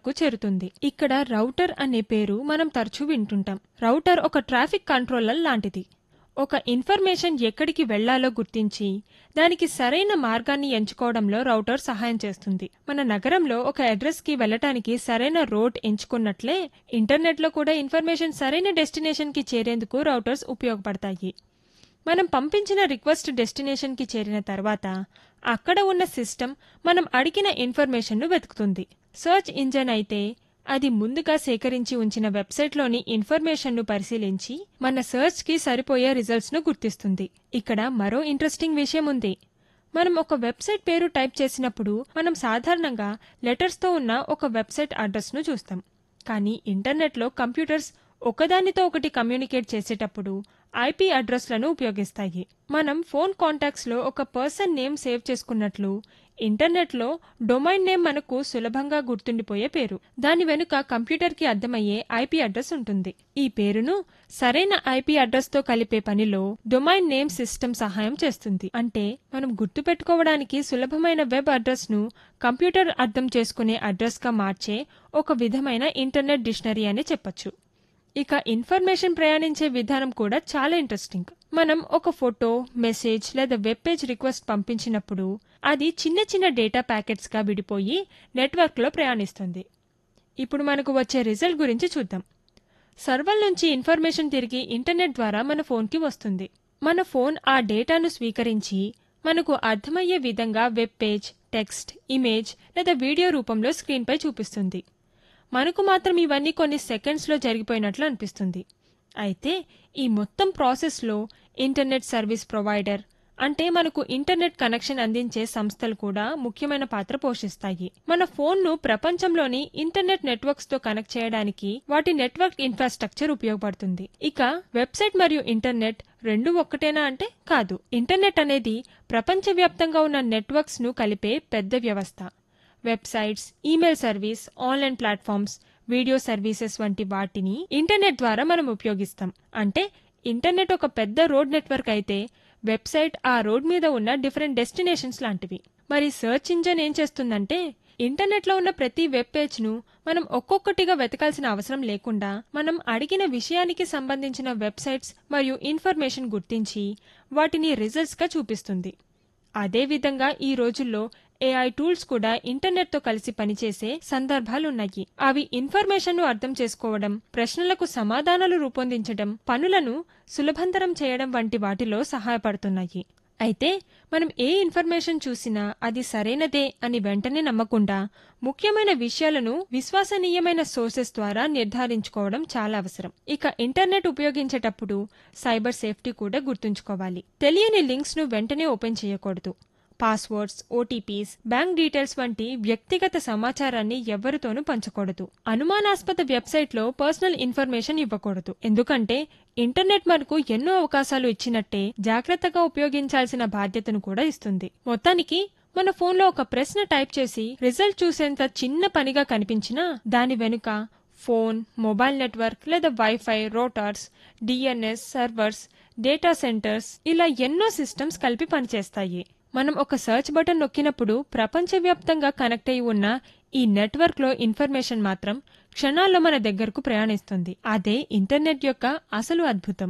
వరకు చేరుతుంది ఇక్కడ రౌటర్ అనే పేరు మనం తరచూ వింటుంటాం రౌటర్ ఒక ట్రాఫిక్ కంట్రోలర్ లాంటిది ఒక ఇన్ఫర్మేషన్ ఎక్కడికి వెళ్లాలో గుర్తించి దానికి సరైన మార్గాన్ని ఎంచుకోవడంలో రౌటర్ సహాయం చేస్తుంది మన నగరంలో ఒక అడ్రస్ కి వెళ్ళటానికి సరైన రోడ్ ఎంచుకున్నట్లే ఇంటర్నెట్లో కూడా ఇన్ఫర్మేషన్ సరైన డెస్టినేషన్ కి చేరేందుకు రౌటర్స్ ఉపయోగపడతాయి మనం పంపించిన రిక్వెస్ట్ డెస్టినేషన్ కి చేరిన తర్వాత అక్కడ ఉన్న సిస్టమ్ మనం అడిగిన ఇన్ఫర్మేషన్ను వెతుకుతుంది సర్చ్ ఇంజన్ అయితే అది ముందుగా సేకరించి ఉంచిన వెబ్సైట్లోని ఇన్ఫర్మేషన్ను పరిశీలించి మన సర్చ్కి సరిపోయే రిజల్ట్స్ను గుర్తిస్తుంది ఇక్కడ మరో ఇంట్రెస్టింగ్ విషయం ఉంది మనం ఒక వెబ్సైట్ పేరు టైప్ చేసినప్పుడు మనం సాధారణంగా లెటర్స్తో ఉన్న ఒక వెబ్సైట్ అడ్రస్ను చూస్తాం కానీ ఇంటర్నెట్లో కంప్యూటర్స్ ఒకదానితో ఒకటి కమ్యూనికేట్ చేసేటప్పుడు ఐపీ అడ్రస్లను ఉపయోగిస్తాయి మనం ఫోన్ కాంటాక్ట్స్లో ఒక పర్సన్ నేమ్ సేవ్ చేసుకున్నట్లు ఇంటర్నెట్లో డొమైన్ నేమ్ మనకు సులభంగా గుర్తుండిపోయే పేరు దాని వెనుక కంప్యూటర్కి అర్థమయ్యే ఐపీ అడ్రస్ ఉంటుంది ఈ పేరును సరైన ఐపీ అడ్రస్తో కలిపే పనిలో డొమైన్ నేమ్ సిస్టమ్ సహాయం చేస్తుంది అంటే మనం గుర్తుపెట్టుకోవడానికి సులభమైన వెబ్ అడ్రస్ను కంప్యూటర్ అర్థం చేసుకునే అడ్రస్గా మార్చే ఒక విధమైన ఇంటర్నెట్ డిక్షనరీ అని చెప్పొచ్చు ఇక ఇన్ఫర్మేషన్ ప్రయాణించే విధానం కూడా చాలా ఇంట్రెస్టింగ్ మనం ఒక ఫోటో మెసేజ్ లేదా వెబ్ పేజ్ రిక్వెస్ట్ పంపించినప్పుడు అది చిన్న చిన్న డేటా ప్యాకెట్స్గా విడిపోయి నెట్వర్క్లో ప్రయాణిస్తుంది ఇప్పుడు మనకు వచ్చే రిజల్ట్ గురించి చూద్దాం సర్వర్ నుంచి ఇన్ఫర్మేషన్ తిరిగి ఇంటర్నెట్ ద్వారా మన ఫోన్కి వస్తుంది మన ఫోన్ ఆ డేటాను స్వీకరించి మనకు అర్థమయ్యే విధంగా వెబ్ పేజ్ టెక్స్ట్ ఇమేజ్ లేదా వీడియో రూపంలో స్క్రీన్పై చూపిస్తుంది మనకు మాత్రం ఇవన్నీ కొన్ని సెకండ్స్లో జరిగిపోయినట్లు అనిపిస్తుంది అయితే ఈ మొత్తం ప్రాసెస్లో ఇంటర్నెట్ సర్వీస్ ప్రొవైడర్ అంటే మనకు ఇంటర్నెట్ కనెక్షన్ అందించే సంస్థలు కూడా ముఖ్యమైన పాత్ర పోషిస్తాయి మన ఫోన్ను ప్రపంచంలోని ఇంటర్నెట్ నెట్వర్క్స్ తో కనెక్ట్ చేయడానికి వాటి నెట్వర్క్ ఇన్ఫ్రాస్ట్రక్చర్ ఉపయోగపడుతుంది ఇక వెబ్సైట్ మరియు ఇంటర్నెట్ రెండు ఒక్కటేనా అంటే కాదు ఇంటర్నెట్ అనేది ప్రపంచవ్యాప్తంగా ఉన్న నెట్వర్క్స్ ను కలిపే పెద్ద వ్యవస్థ websites email service online platforms video services వంటి వాటిని ఇంటర్నెట్ ద్వారా మనం ఉపయోగిస్తాం అంటే ఇంటర్నెట్ ఒక పెద్ద రోడ్ నెట్వర్క్ అయితే వెబ్సైట్ ఆ రోడ్ మీద ఉన్న డిఫరెంట్ డెస్టినేషన్స్ లాంటివి మరి సెర్చ్ ఇంజన్ ఏం చేస్తుందంటే ఇంటర్నెట్లో ఉన్న ప్రతి వెబ్ పేజ్ను మనం ఒక్కొక్కటిగా వెతకాల్సిన అవసరం లేకుండా మనం అడిగిన విషయానికి సంబంధించిన వెబ్సైట్స్ మరియు ఇన్ఫర్మేషన్ గుర్తించి వాటిని రిజల్ట్స్గా చూపిస్తుంది అదేవిధంగా ఈ రోజుల్లో ఏఐ టూల్స్ కూడా ఇంటర్నెట్తో కలిసి పనిచేసే సందర్భాలున్నాయి అవి ఇన్ఫర్మేషన్ను అర్థం చేసుకోవడం ప్రశ్నలకు సమాధానాలు రూపొందించడం పనులను సులభంతరం చేయడం వంటి వాటిలో సహాయపడుతున్నాయి అయితే మనం ఏ ఇన్ఫర్మేషన్ చూసినా అది సరైనదే అని వెంటనే నమ్మకుండా ముఖ్యమైన విషయాలను విశ్వసనీయమైన సోర్సెస్ ద్వారా నిర్ధారించుకోవడం చాలా అవసరం ఇక ఇంటర్నెట్ ఉపయోగించేటప్పుడు సైబర్ సేఫ్టీ కూడా గుర్తుంచుకోవాలి తెలియని లింక్స్ ను వెంటనే ఓపెన్ చేయకూడదు పాస్వర్డ్స్ ఓటీపీస్ బ్యాంక్ డీటెయిల్స్ వంటి వ్యక్తిగత సమాచారాన్ని ఎవరితోనూ పంచకూడదు అనుమానాస్పద వెబ్సైట్లో పర్సనల్ ఇన్ఫర్మేషన్ ఇవ్వకూడదు ఎందుకంటే ఇంటర్నెట్ మనకు ఎన్నో అవకాశాలు ఇచ్చినట్టే జాగ్రత్తగా ఉపయోగించాల్సిన బాధ్యతను కూడా ఇస్తుంది మొత్తానికి మన ఫోన్లో ఒక ప్రశ్న టైప్ చేసి రిజల్ట్ చూసేంత చిన్న పనిగా కనిపించినా దాని వెనుక ఫోన్ మొబైల్ నెట్వర్క్ లేదా wifi routers DNS servers data centres ఇలా ఎన్నో సిస్టమ్స్ కలిపి పనిచేస్తాయి మనం ఒక సర్చ్ బటన్ నొక్కినప్పుడు ప్రపంచవ్యాప్తంగా కనెక్ట్ అయి ఉన్న ఈ నెట్వర్క్లో ఇన్ఫర్మేషన్ మాత్రం క్షణాల్లో మన దగ్గరకు ప్రయాణిస్తుంది అదే ఇంటర్నెట్ యొక్క అసలు అద్భుతం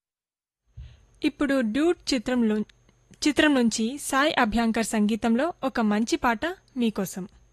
ఇప్పుడు డ్యూట్ చిత్రంలో చిత్రం నుంచి సాయి అభ్యాంకర్ సంగీతంలో ఒక మంచి పాట మీకోసం